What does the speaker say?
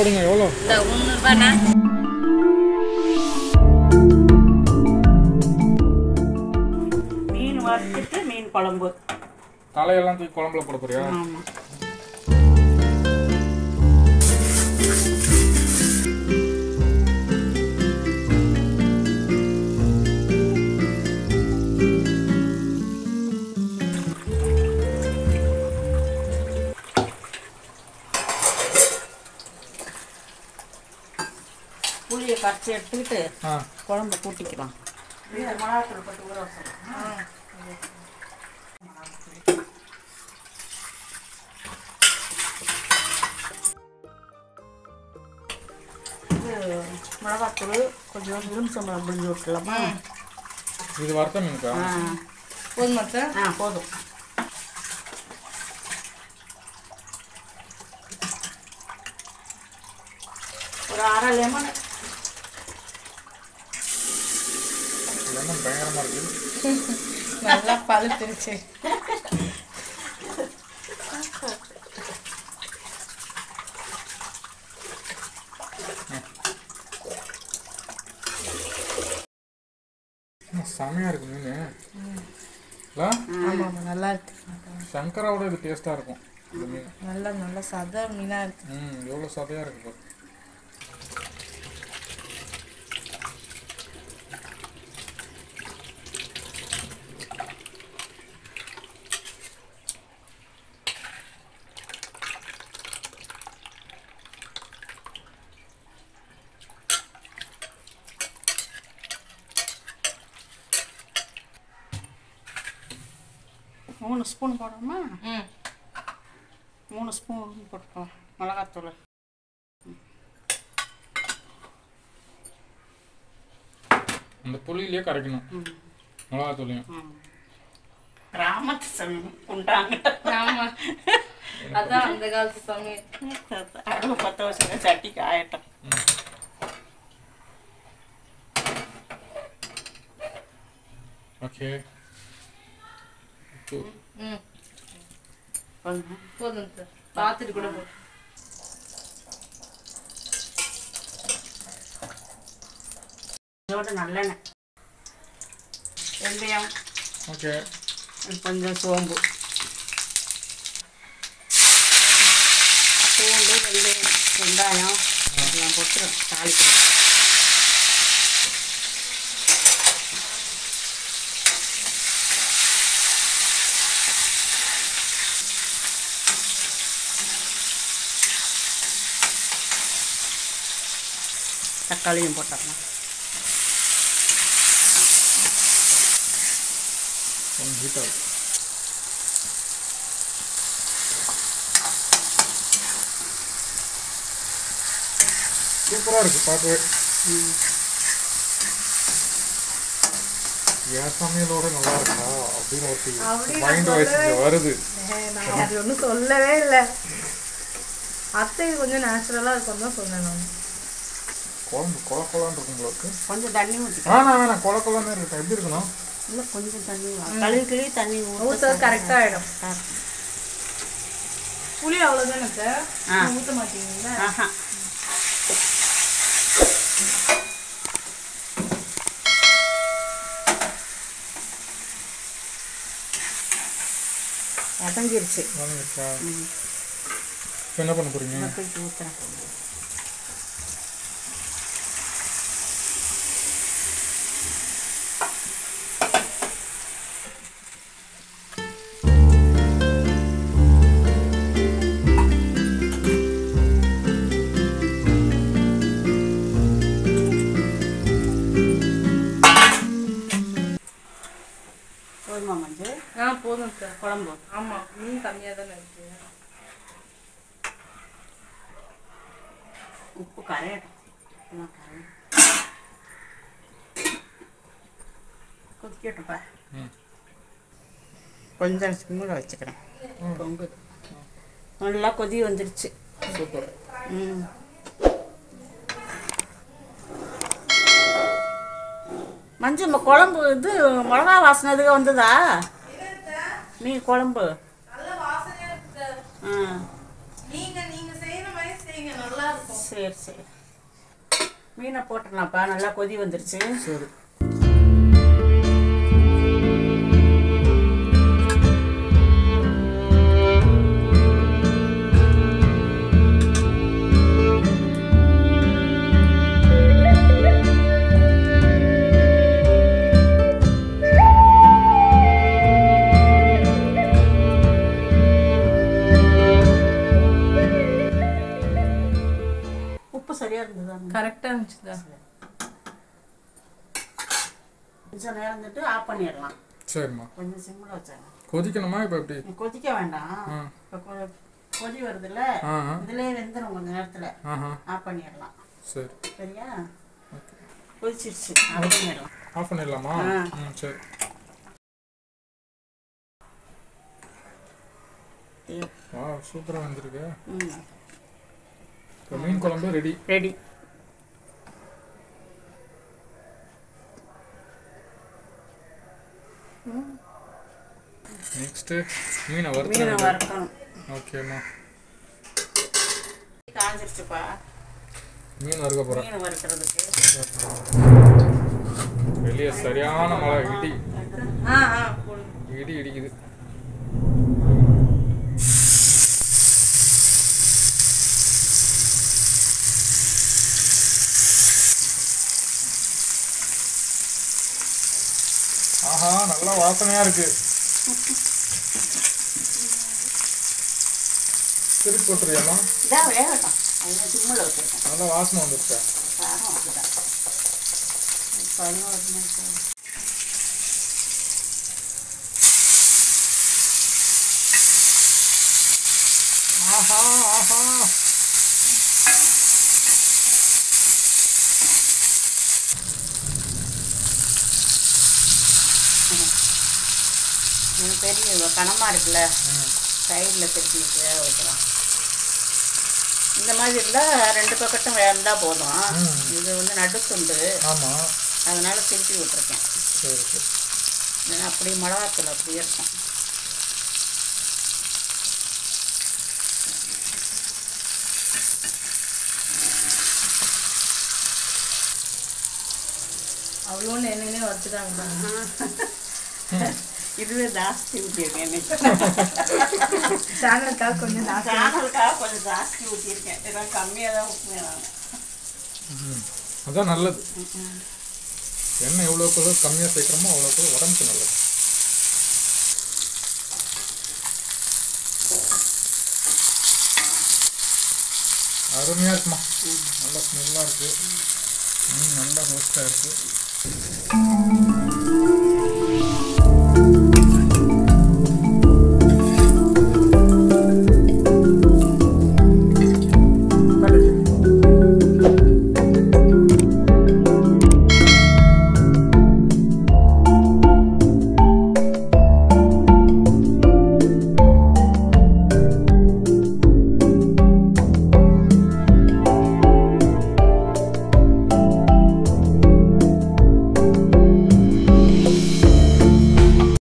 போடுங்க எவ்வளோ இந்த முந்நூறுபாண்ணா மீன் வறுத்துட்டு மீன் குழம்பு தலையெல்லாம் தூக்கி குழம்புல போட போறியா ஆமாம் புளியை கரைச்சி எடுத்துக்கிட்டு ஆ குழம்பு கூட்டிக்கலாம் மிளகாத்தூள் போட்டு ஊற வச்சிடலாம் இது மிளகாத்தூள் கொஞ்சம் எலுமிச்சம்பழம் புளிஞ்சு விட்டுலாமா இது வறுத்த மீனுக்கா ஆ போதும் மத்த ஆ போதும் ஒரு அரை லெமன் லெமன் பயங்கரமா இருக்கு நல்லா பழுத்துருச்சு ம், செமையா இருக்கு மீன் இல்ல? ஆமாம் ஆமாம் நல்லா இருக்கு சங்கராவோட இது டேஸ்டா இருக்கும் இந்த மீன் நல்லா நல்லா சத மீனாக இருக்கு ம் எவ்வளோ சதையா இருக்கு பாரு. மூணு ஸ்பூன் போடணுமா ம் மூணு ஸ்பூன் போட்டுக்கலாம் மிளகாத்தூள் அந்த புளியிலேயே கரைக்கணும் மிளகாத்தூளையும் கிராமத்து சமையல் உண்டாங்க ஆமாம் அதான் அந்த காலத்து சமையல் அடுப்பு பற்ற வச்சுங்க சட்டி காயட்டும் ஓகே ம் கொஞ்சம் போதும் சார் பார்த்துட்டு கூட போ இதோட நல்லெண்ணெய் வெந்தயம் ஓகே கொஞ்சம் சோம்பு பூண்டு வெந்தயம் வெங்காயம் எல்லாம் போட்டு தாளிக்கணும் தக்காளியும் போட்டுடலாம் கொஞ்சம் ஹீட் ஆகும் சூப்பராக இருக்கு பார்க்கவே என் சமையலோட நல்லா இருக்கா அப்படின்னு ஒரு மைண்ட் வாய்ஸ் இங்கே வருது நான் அது ஒன்றும் சொல்லவே இல்லை அத்தை கொஞ்சம் நேச்சுரலாக இருக்கும் தான் சொன்னேன் நான் குழம்பு கொல கொலான்னு இருக்கும் உங்களுக்கு கொஞ்சம் தண்ணி ஊற்றி வேணாம் வேணாம் கொல கொலான்னு இருக்கட்டும் எப்படி இருக்கணும் இல்லை கொஞ்சம் தண்ணி கழுவி கழுவி தண்ணி ஊற்ற ஊற்ற கரெக்டாக ஆகிடும் புளி அவ்வளோதானே சார் ஆ. ஊற்ற மாட்டீங்களா ஆஹா வதங்கிருச்சு வாங்கிச்சா இப்போ என்ன பண்ண போறீங்க தூக்கி ஊற்றுறேன் போதுமா மஞ்சள் ஆ போதும் சார் குழம்பு ஆமாம் மீன் கம்மியாக தானே இருக்கு உப்பு கரையட்டும் உப்புலாம் கரையும் கொதிக்கட்டும்ப்பா ம் கொஞ்சம் சிம்மில் வச்சுக்கிறேன் பொங்குது நல்லா கொதி வந்துருச்சு சூப்பர் ம் மஞ்சு நம்ம குழம்பு இது மிளகா வாசனை எதுக்கு வந்ததா மீன் குழம்பு நல்ல வாசனையாக இருக்கு சார் ஆ நீங்கள் நீங்கள் செய்கிற மாதிரி செய்யுங்க நல்லா இருக்கும் சரி சரி மீனை போட்டுடலாம்ப்பா நல்லா கொதி வந்துருச்சு சரி உப்பு சரியாக இருந்ததா கரெக்டாக இருந்துச்சுதா கொஞ்சம் நேரம் இருந்துட்டு ஆஃப் பண்ணிடலாம் சரிம்மா கொஞ்சம் சிம்மில் வச்சாங்க கொதிக்கணுமா இப்போ எப்படி கொதிக்க வேண்டாம் ஆ. இப்போ கொ- கொதி வருதுல்ல ஆ ஆ இதுலயே வெந்துடும் கொஞ்ச நேரத்தில் ஆஹா ஆஃப் பண்ணிடலாம் சரி சரியா கொதிச்சிருச்சு ஆஃப் பண்ணிடலாம் ஆஃப் பண்ணிடலாமா ஆ. ம் சரி வா சூப்பராக வந்திருக்கு ம் இப்போ மீன் குழம்பு ரெடி ரெடி நெக்ஸ்ட்டு மீனை மீனை வறுத்து வறுக்கணும் ஓகேம்மா காஞ்சிருச்சுப்பா மீன் வறுக்க போகிறேன் மீன் வறுக்கிறதுக்கு வெளியே சரியான மழை இடி ஆ ஆ போடு. இடி இடிக்குது ஆஹா நல்லா வாசனையா இருக்கு திருப்பி போட்டுருவியாமா இதான் வேகட்டும் அதில் சிம்மில் வச்சுருக்கேன் நல்லா வாசனை வந்துருச்சா காரம் அப்படிதான் பதினோரு நிமிஷம் ஆஹா ஆஹா இது பெரிய கனமாக இருக்குல்ல சைடில் திருப்பி விட்டு வேக வைக்கலாம் இந்த மாதிரி இருந்தால் ரெண்டு பக்கட்டும் வேந்தால் போதும் ம். இது வந்து நடுத்துண்டு ஆமா அதனால திருப்பி விட்டுருக்கேன் சரி சரி இல்லைன்னா அப்படியே மிளகாத்தூள் அப்படியே இருக்கும் அவ்வளோன்னு என்னன்னே வறுத்துட்டாங்க பாருங்க இதுவே ஜாஸ்தி ஊற்றிருக்கேன் இன்னைக்கு சேனலுக்காக கொஞ்சம் ஜாஸ்தி சேனலுக்காக கொஞ்சம் ஜாஸ்தி ஊற்றிருக்கேன் இதெல்லாம் கம்மியாக தான் ஊற்றுவேன் நான் ம். அதான் நல்லது எண்ணெய் எவ்வளோக்கு எவ்வளோ கம்மியாக சேர்க்குறோமோ அவ்வளோக்கு உடம்புக்கு நல்லது அருமையாக இருக்குமா நல்லா ஸ்மெல்லாக இருக்குது ம் நல்லா ரோஸ்டாக இருக்குது